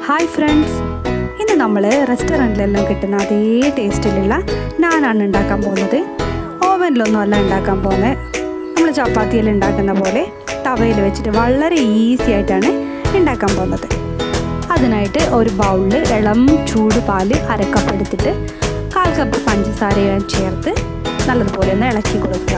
hi friends ഇന്ന് നമ്മൾ റെസ്റ്റോറൻറ്റിലെല്ലാം കിട്ടുന്ന അതേ ടേസ്റ്റിലുള്ള നാനാണ് ഉണ്ടാക്കാൻ പോകുന്നത് ഓവനിലൊന്നും അല്ല ഉണ്ടാക്കാൻ പോകുന്നത് നമ്മൾ ചപ്പാത്തിയെല്ലാം ഉണ്ടാക്കുന്ന പോലെ തവയിൽ വെച്ചിട്ട് വളരെ ഈസി ആയിട്ടാണ് ഉണ്ടാക്കാൻ പോകുന്നത് അതിനായിട്ട് ഒരു ബൗളിൽ ഇളം ചൂട് പാല് അരക്കപ്പ് എടുത്തിട്ട് കാൽ കപ്പ് പഞ്ചസാരയും ചേർത്ത് നല്ലതുപോലെ ഒന്ന് ഇളക്കി കൊടുക്കുക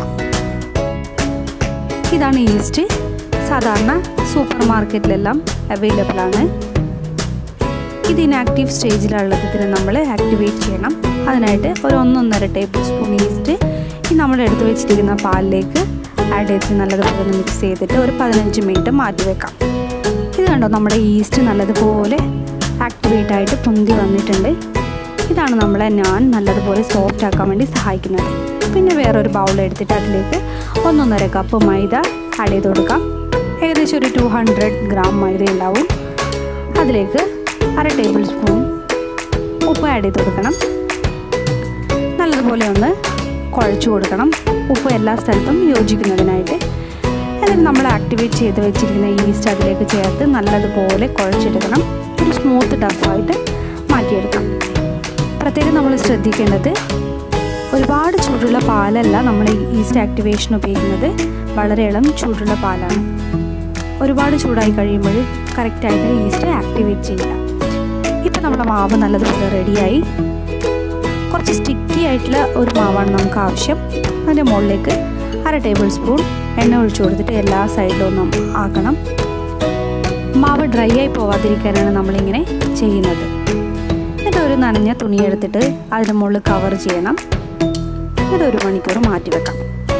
ഇതാണ് ഈസ്റ്റ് സാധാരണ സൂപ്പർ മാർക്കറ്റിലെല്ലാം അവൈലബിൾ ആണ് ഇത് ഇനാക്റ്റീവ് സ്റ്റേജിലുള്ളതിന് നമ്മൾ ആക്ടിവേറ്റ് ചെയ്യണം അതിനായിട്ട് ഒരു ഒന്നൊന്നര ടേബിൾ സ്പൂൺ ഈസ്റ്റ് ഈ നമ്മൾ എടുത്തു വെച്ചിരിക്കുന്ന പാലിലേക്ക് ആഡ് ചെയ്ത് നല്ലതുപോലെ മിക്സ് ചെയ്തിട്ട് ഒരു പതിനഞ്ച് മിനിറ്റ് മാറ്റി വെക്കാം ഇത് കണ്ടോ നമ്മുടെ ഈസ്റ്റ് നല്ലതുപോലെ ആക്ടിവേറ്റ് ആയിട്ട് പൊന്തി വന്നിട്ടുണ്ട് ഇതാണ് നമ്മളെ ഞാൻ നല്ലതുപോലെ സോഫ്റ്റ് ആക്കാൻ വേണ്ടി സഹായിക്കുന്നത് പിന്നെ വേറൊരു ബൗൾ എടുത്തിട്ട് അതിലേക്ക് ഒന്നൊന്നര കപ്പ് മൈദ ആഡ് ചെയ്ത് കൊടുക്കാം ഏകദേശം ഒരു ടു ഹൺഡ്രഡ് ഗ്രാം മൈദ ഉണ്ടാവും അതിലേക്ക് അര ടേബിൾ സ്പൂൺ ഉപ്പ് ആഡ് ചെയ്ത് കൊടുക്കണം നല്ലതുപോലെ ഒന്ന് കുഴച്ച് കൊടുക്കണം ഉപ്പ് എല്ലാ സ്ഥലത്തും യോജിക്കുന്നതിനായിട്ട് എന്നിട്ട് നമ്മൾ ആക്ടിവേറ്റ് ചെയ്ത് വെച്ചിരിക്കുന്ന ഈസ്റ്റ് അതിലേക്ക് ചേർത്ത് നല്ലതുപോലെ കുഴച്ചെടുക്കണം ഒരു സ്മൂത്ത് ടഫായിട്ട് മാറ്റിയെടുക്കാം പ്രത്യേകം നമ്മൾ ശ്രദ്ധിക്കേണ്ടത് ഒരുപാട് ചൂടുള്ള പാലല്ല നമ്മൾ ഈസ്റ്റ് ആക്ടിവേഷൻ ഉപയോഗിക്കുന്നത് വളരെ ഇളം ചൂടുള്ള പാലാണ് ഒരുപാട് ചൂടായി കഴിയുമ്പോൾ കറക്റ്റായിട്ട് ഈസ്റ്റ് ആക്ടിവേറ്റ് ചെയ്യില്ല ഇപ്പം നമ്മുടെ മാവ് നല്ലതുപോലെ റെഡിയായി കുറച്ച് സ്റ്റിക്കി ആയിട്ടുള്ള ഒരു മാവാണ് നമുക്ക് ആവശ്യം അതിൻ്റെ മുകളിലേക്ക് അര ടേബിൾ സ്പൂൺ എണ്ണ ഒഴിച്ചു കൊടുത്തിട്ട് എല്ലാ സൈഡിലും ഒന്നും ആക്കണം മാവ് ഡ്രൈ ആയി പോവാതിരിക്കാനാണ് നമ്മളിങ്ങനെ ചെയ്യുന്നത് എന്നിട്ട് ഒരു നനഞ്ഞ തുണി എടുത്തിട്ട് അതിൻ്റെ മുകളിൽ കവർ ചെയ്യണം എന്നിട്ട് ഒരു മണിക്കൂർ മാറ്റി വെക്കാം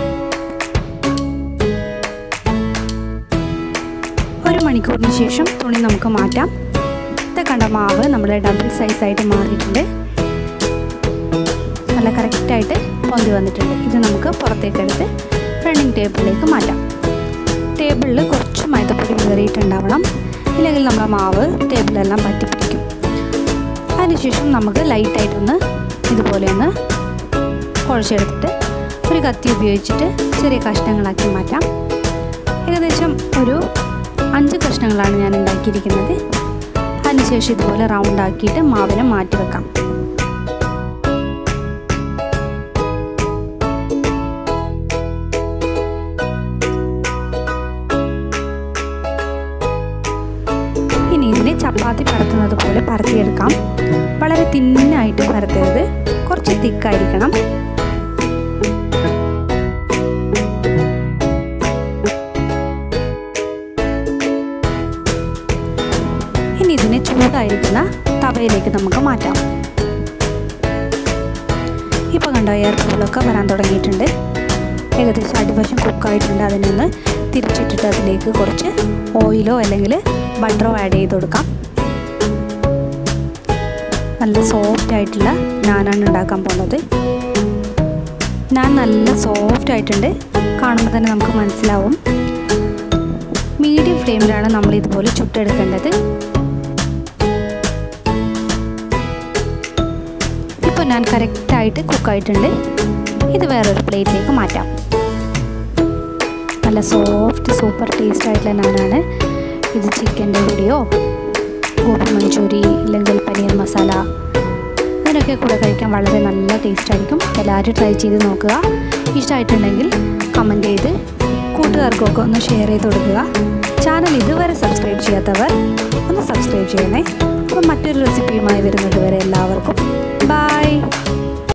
ഒരു മണിക്കൂറിന് ശേഷം തുണി നമുക്ക് മാറ്റാം ഇത് കണ്ട മാവ് നമ്മുടെ ഡബിൾ സൈസായിട്ട് മാറിയിട്ടുണ്ട് നല്ല കറക്റ്റായിട്ട് പൊന്തി വന്നിട്ടുണ്ട് ഇത് നമുക്ക് പുറത്തേക്ക് എടുത്ത് റണ്ണിങ് ടേബിളിലേക്ക് മാറ്റാം ടേബിളിൽ കുറച്ച് മൈദപ്പൊടി വിതറിയിട്ടുണ്ടാവണം ഇല്ലെങ്കിൽ നമ്മുടെ മാവ് ടേബിളെല്ലാം പറ്റി പിടിക്കും അതിനുശേഷം നമുക്ക് ലൈറ്റായിട്ടൊന്ന് ഇതുപോലെ ഒന്ന് കുഴച്ചെടുത്തിട്ട് ഒരു കത്തി ഉപയോഗിച്ചിട്ട് ചെറിയ കഷ്ണങ്ങളാക്കി മാറ്റാം ഏകദേശം ഒരു അഞ്ച് കഷ്ണങ്ങളാണ് ഞാൻ ഉണ്ടാക്കിയിരിക്കുന്നത് അതിനുശേഷം ഇതുപോലെ റൗണ്ട് ആക്കിയിട്ട് മാവിനെ മാറ്റി വെക്കാം ഇനി ഇതിനെ ചപ്പാത്തി പരത്തുന്നത് പോലെ പരത്തിയെടുക്കാം വളരെ തിന്നായിട്ട് പരത്തരുത് കുറച്ച് തിക്കായിരിക്കണം ഇനി ഇതിനെ ചൂടായിരിക്കുന്ന തവയിലേക്ക് നമുക്ക് മാറ്റാം ഇപ്പോൾ കണ്ടോ എയർ ബബിളൊക്കെ വരാൻ തുടങ്ങിയിട്ടുണ്ട് ഏകദേശം അടിവശം കുക്കായിട്ടുണ്ട് അതിനൊന്ന് തിരിച്ചിട്ടിട്ട് അതിലേക്ക് കുറച്ച് ഓയിലോ അല്ലെങ്കിൽ ബട്ടറോ ആഡ് ചെയ്ത് കൊടുക്കാം നല്ല സോഫ്റ്റ് ആയിട്ടുള്ള നാനാണ് ഉണ്ടാക്കാൻ പോകുന്നത് നാൻ നല്ല സോഫ്റ്റ് ആയിട്ടുണ്ട് കാണുമ്പോൾ തന്നെ നമുക്ക് മനസ്സിലാവും മീഡിയം ഫ്ലെയിമിലാണ് നമ്മൾ ഇതുപോലെ ചുട്ടെടുക്കേണ്ടത് ഇപ്പോൾ ഞാൻ കറക്റ്റായിട്ട് കുക്കായിട്ടുണ്ട് ഇത് വേറൊരു പ്ലേറ്റിലേക്ക് മാറ്റാം നല്ല സോഫ്റ്റ് സൂപ്പർ ടേസ്റ്റ് ആയിട്ടുള്ള നാനാണ് ഇത് ചിക്കൻ്റെ കൂടെയോ ഗോപി മഞ്ചൂരി അല്ലെങ്കിൽ പനീർ മസാല ഇതിനൊക്കെ കൂടെ കഴിക്കാൻ വളരെ നല്ല ടേസ്റ്റ് ആയിരിക്കും എല്ലാവരും ട്രൈ ചെയ്ത് നോക്കുക ഇഷ്ടമായിട്ടുണ്ടെങ്കിൽ കമൻറ്റ് ചെയ്ത് കൂട്ടുകാർക്കൊക്കെ ഒന്ന് ഷെയർ ചെയ്ത് കൊടുക്കുക ചാനൽ ഇതുവരെ സബ്സ്ക്രൈബ് ചെയ്യാത്തവർ ഒന്ന് സബ്സ്ക്രൈബ് ചെയ്യണേ അപ്പം മറ്റൊരു റെസിപ്പിയുമായി വരുന്നത് വരെ എല്ലാവർക്കും